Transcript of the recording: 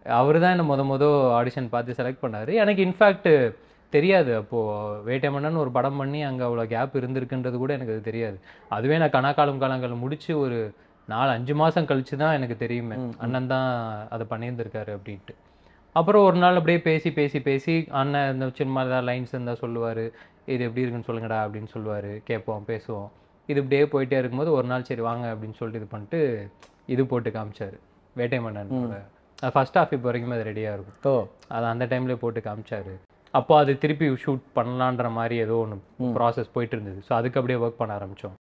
அவர் தான் என்ன முத முத ஆடிஷன் பார்த்து செலக்ட் பண்ணாரு எனக்கு இன்ஃபேக்ட் தெரியாது அப்போது வேட்டைமன்னன் ஒரு படம் பண்ணி அங்கே அவ்வளோ கேப் இருந்திருக்குன்றது கூட எனக்கு அது தெரியாது அதுவே நான் கனாக்காலம் காலங்கள் முடிச்சு ஒரு நாலு அஞ்சு மாதம் கழிச்சு தான் எனக்கு தெரியுமே அண்ணன் தான் அதை பண்ணியிருந்திருக்காரு அப்படின்ட்டு அப்புறம் ஒரு நாள் அப்படியே பேசி பேசி பேசி அண்ணன் இந்த சின்ன ஏதாவது லைன்ஸ் இருந்தால் சொல்லுவார் இது எப்படி இருக்குன்னு சொல்லுங்கடா அப்படின்னு சொல்லுவார் கேட்போம் பேசுவோம் இது இப்படியே போயிட்டே இருக்கும்போது ஒரு நாள் சரி வாங்க அப்படின்னு சொல்லிட்டு இது பண்ணிட்டு இது போட்டு காமிச்சாரு வேட்டை மன்னன் ஃபர்ஸ்ட் ஹாஃப் இப்போ வரைக்குமே அது ரெடியாக இருக்கும் ஓ அது அந்த டைம்லேயே போட்டு காமிச்சாரு அப்போ அது திருப்பி ஷூட் பண்ணலான்ற மாதிரி ஏதோ ஒன்று ப்ராசஸ் போயிட்டு இருந்தது ஸோ அதுக்கு அப்படியே ஒர்க் பண்ண ஆரம்பித்தோம்